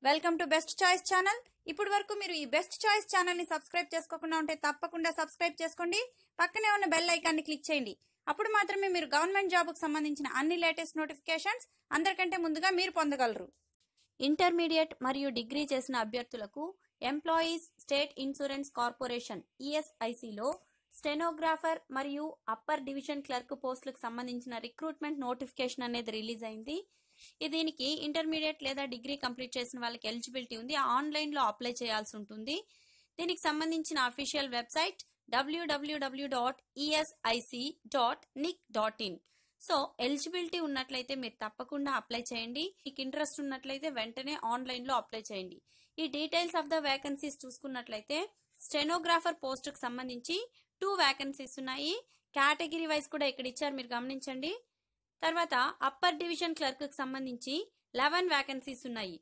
welcome to best choice channel ఇప్పటి వరకు మీరు ఈ బెస్ట్ చాయిస్ ఛానల్ ని సబ్స్క్రైబ్ చేసుకోకుండా ఉంటే తప్పకుండా సబ్స్క్రైబ్ చేసుకోండి పక్కనే ఉన్న బెల్ ఐకాన్ ని క్లిక్ చేయండి అప్పుడు మాత్రమే మీరు గవర్నమెంట్ జాబ్ కు సంబంధించిన అన్ని లేటెస్ట్ నోటిఫికేషన్స్ అందరికంటే ముందుగా మీరు పొందగలరు ఇంటర్మీడియట్ మరియు డిగ్రీ చేసిన అభ్యర్థులకు ఎంప్లాయీస్ స్టేట్ ఇన్సూరెన్స్ కార్పొరేషన్ ఈఎస్ఐసిలో స్టెనోగ్రాఫర్ మరియు అప్పర్ డివిజన్ క్లర్క్ పోస్టులకు సంబంధించిన రిక్రూట్మెంట్ నోటిఫికేషన్ అనేది రిలీజ్ అయింది ఈ దీనికి ఇంటర్మీడియట్ లేదా డిగ్రీ కంప్లీట్ చేసిన వాళ్ళకి ఎలిజిబిలిటీ ఉంది ఆన్లైన్ లో అప్లై చేయాల్సి ఉంటుంది దీనికి సంబంధించిన official website WWW dot ESIC dot nic dot in so eligibility ఉన్నట్లయితే మీరు తప్పకుండా అప్లై చేయండి మీకు ఇంట్రెస్ట్ ఉన్నట్లయితే వెంటనే ఆన్లైన్ లో అప్లై చేయండి ఈ డీటెయిల్స్ ఆఫ్ ద వేకెన్సీస్ చూసుకున్నట్లయితే స్టెనోగ్రాఫర్ పోస్ట్ కు సంబంధించి టూ వేకెన్సీస్ ఉన్నాయి కేటగిరీ వైజ్ కూడా ఇక్కడ ఇచ్చారు మీరు గమనించండి తర్వాత అప్పర్ డివిజన్ క్లర్క్ కి సంబంధించి లెవెన్ వేకెన్సీస్ ఉన్నాయి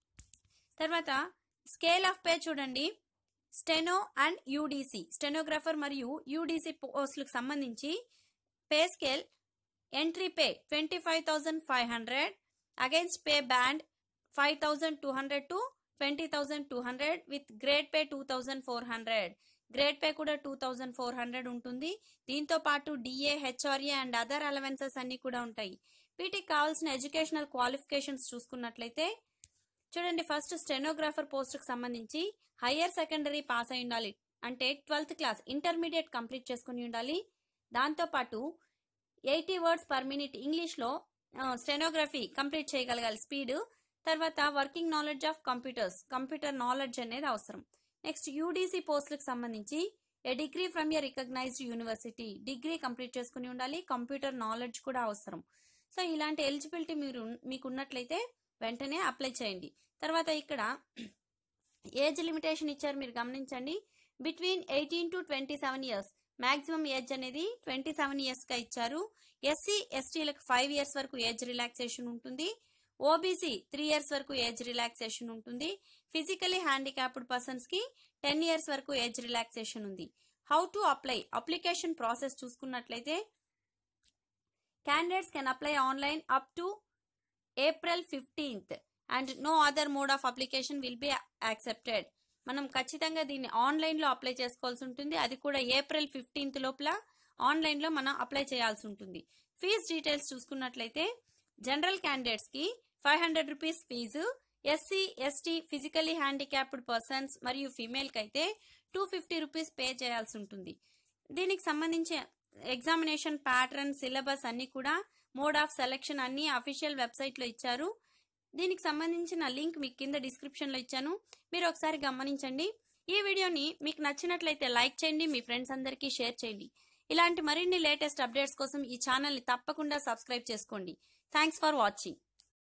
తర్వాత స్కేల్ ఆఫ్ పే చూడండి స్టెనో అండ్ యూడిసి స్టెనోగ్రాఫర్ మరియు యూడిసి పోస్టులకు సంబంధించి pay scale entry pay twenty five thousand five hundred against pay band five thousand two hundred to twenty thousand two hundred with grade pay two thousand four hundred grade pay కూడా two thousand four hundred ఉంటుంది దీంతో పాటు DA HRA and other allowances అన్ని కూడా ఉంటాయి వీటికి కావాల్సిన educational qualifications చూసుకున్నట్లయితే చూడండి ఫస్ట్ స్టెనోగ్రాఫర్ పోస్ట్ కు సంబంధించి హయ్యర్ సెకండరీ పాస్ అయి ఉండాలి అంటే ట్వెల్త్ క్లాస్ ఇంటర్మీడియట్ కంప్లీట్ చేసుకుని ఉండాలి దాంతో పాటు eighty words per minute English లో స్టెనోగ్రఫీ కంప్లీట్ చేయగలగాలి స్పీడ్ తర్వాత working knowledge of computers computer knowledge అనేది అవసరం నెక్స్ట్ యూడీసీ పోస్టులకు సంబంధించి a degree from a recognized university degree complete చేసుకుని ఉండాలి కంప్యూటర్ నాలెడ్జ్ కూడా అవసరం సో ఇలాంటి ఎలిజిబిలిటీ మీరు మీకు ఉన్నట్లయితే వెంటనే అప్లై చేయండి తర్వాత ఇక్కడ ఏజ్ లిమిటేషన్ ఇచ్చారు మీరు గమనించండి between eighteen to twenty seven years maximum age అనేది ట్వంటీ సెవెన్ ఇయర్స్ గా ఇచ్చారు ఎస్సీ ఎస్టీలకు ఫైవ్ ఇయర్స్ వరకు ఏజ్ రిలాక్సేషన్ ఉంటుంది ఓబీసీ త్రీ ఇయర్స్ వరకు ఏజ్ రిలాక్సేషన్ ఉంటుంది ఫిజికలీ హ్యాండిక్యాప్డ్ పర్సన్స్ కి టెన్ ఇయర్స్ వరకు ఏజ్ రిలాక్సేషన్ ఉంది how to apply application process చూసుకున్నట్లయితే candidates can apply online up to April fifteenth and no other mode of application will be accepted మనం ఖచ్చితంగా దీన్ని online లో apply చేసుకోవాల్సి ఉంటుంది అది కూడా ఏప్రిల్ ఫిఫ్టీన్త్ లోపల ఆన్లైన్ లో మనం అప్లై చేయాల్సి ఉంటుంది ఫీజ్ డీటెయిల్స్ చూసుకున్నట్లయితే జనరల్ క్యాండిడేట్స్ కి five hundred rupees fee SC ST physically handicapped persons మరియు ఫీమేల్ కి అయితే టూ ఫిఫ్టీ రూపీస్ పే చేయాల్సి ఉంటుంది దీనికి సంబంధించి ఎగ్జామినేషన్ ప్యాటర్న్ సిలబస్ అన్ని కూడా మోడ్ ఆఫ్ సెలెక్షన్ అన్ని అఫీషియల్ వెబ్సైట్ లో ఇచ్చారు దీనికి సంబంధించిన లింక్ మీకు కింద డిస్క్రిప్షన్ లో ఇచ్చాను మీరు ఒకసారి గమనించండి ఈ వీడియోని మీకు నచ్చినట్లయితే లైక్ చేయండి మీ ఫ్రెండ్స్ అందరికీ షేర్ చేయండి ఇలాంటి మరిన్ని లేటెస్ట్ అప్డేట్స్ కోసం ఈ ఛానల్ ని తప్పకుండా సబ్స్క్రైబ్ చేసుకోండి థ్యాంక్స్ ఫర్ వాచింగ్